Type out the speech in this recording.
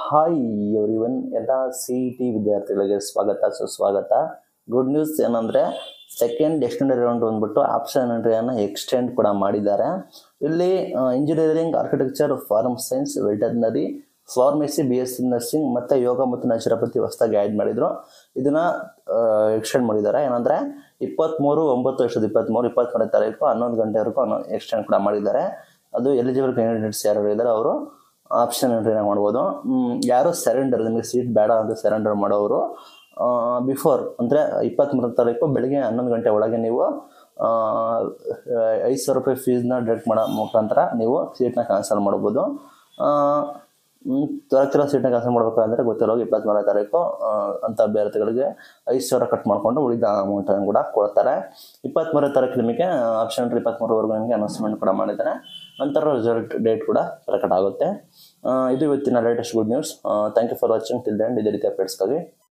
hi everyone ಎಲ್ಲ C E T ವಿದ್ಯಾರ್ಥಿಗಳಿಗೆ ಸ್ವಾಗತ ಸುಸ್ವಾಗತ ಗುಡ್ ನ್ಯೂಸ್ ಏನಂದರೆ ಸೆಕೆಂಡ್ ಎಕ್ಸ್ಟೆಂಡ್ ರೌಂಡ್ ಬಂದ್ಬಿಟ್ಟು ಆಪ್ಷನ್ ಎಂಟ್ರಿಯನ್ನು ಎಕ್ಸ್ಟೆಂಡ್ ಕೂಡ ಮಾಡಿದ್ದಾರೆ ಇಲ್ಲಿ engineering architecture farm science veterinary pharmacy B S C nursing ಮತ್ತು ಯೋಗ ಮತ್ತು ನ್ಯಾಚುರೋಪತಿ ಹೊಸದಾಗಿ ಆ್ಯಡ್ ಮಾಡಿದರು ಇದನ್ನು ಎಕ್ಸ್ಟೆಂಡ್ ಮಾಡಿದ್ದಾರೆ ಏನಂದರೆ ಇಪ್ಪತ್ತ್ಮೂರು ಒಂಬತ್ತು ಎರಡು ಸಾವಿರದ ಇಪ್ಪತ್ತ್ಮೂರು ಇಪ್ಪತ್ತ್ಮೂರನೇ ತಾರೀಕು ಹನ್ನೊಂದು ಗಂಟೆವರೆಗೂ ಅನ್ನೋ ಎಕ್ಸ್ಟೆಂಡ್ ಕೂಡ ಮಾಡಿದ್ದಾರೆ ಅದು ಎಲಿಜಿಬಲ್ ಕ್ಯಾಂಡಿಡೇಟ್ಸ್ ಯಾರು ಇದ್ದಾರೆ ಅವರು ಆಪ್ಷನ್ ಎಂಟ್ರಿನ ಮಾಡ್ಬೋದು ಮ್, ಯಾರು ಸರೆಂಡರ್ ನಿಮಗೆ ಸೀಟ್ ಬೇಡ ಅಂತ ಸರೆಂಡರ್ ಮಾಡೋರು ಬಿಫೋರ್ ಅಂದರೆ ಇಪ್ಪತ್ತ್ಮೂರನೇ ತಾರೀಕು ಬೆಳಗ್ಗೆ ಹನ್ನೊಂದು ಗಂಟೆ ಒಳಗೆ ನೀವು ಆ, ಐದು ಸಾವಿರ ರೂಪಾಯಿ ಫೀಸ್ನ ಡಿಡಕ್ಟ್ ಮಾಡೋ ಮುಖಾಂತರ ನೀವು ಸೀಟ್ನ ಕ್ಯಾನ್ಸಲ್ ಮಾಡ್ಬೋದು ತ್ವರಕ್ತಿರೋ ಸೀಟ್ನ ಕ್ಯಾನ್ಸಲ್ ಮಾಡಬೇಕಂದ್ರೆ ಗೊತ್ತಿರೋ ಇಪ್ಪತ್ತ್ಮೂರನೇ ತಾರೀಕು ಆ, ಅಂಥ ಅಭ್ಯರ್ಥಿಗಳಿಗೆ ಐದು ಸಾವಿರ ಕಟ್ ಮಾಡಿಕೊಂಡು ಉಳಿದ ಅಮೌಂಟನ್ನು ಕೂಡ ಕೊಡ್ತಾರೆ ಇಪ್ಪತ್ತ್ಮೂರನೇ ತಾರೀಕು ನಿಮಗೆ ಆಪ್ಷನ್ ಇಪ್ಪತ್ತ್ಮೂರವರೆಗೂ ನಿಮಗೆ ಅನೌನ್ಸ್ಮೆಂಟ್ ಕೂಡ ಮಾಡಿದ್ದಾರೆ ನಂತರ ರಿಸಲ್ಟ್ ಡೇಟ್ ಕೂಡ ಪ್ರಕಟ ಆಗುತ್ತೆ ಆ, ಇದು ಇವತ್ತಿನ latest good news thank you for watching till then ಇದೇ ರೀತಿ ಅಪ್ಡೇಟ್ಸ್ಗಾಗಿ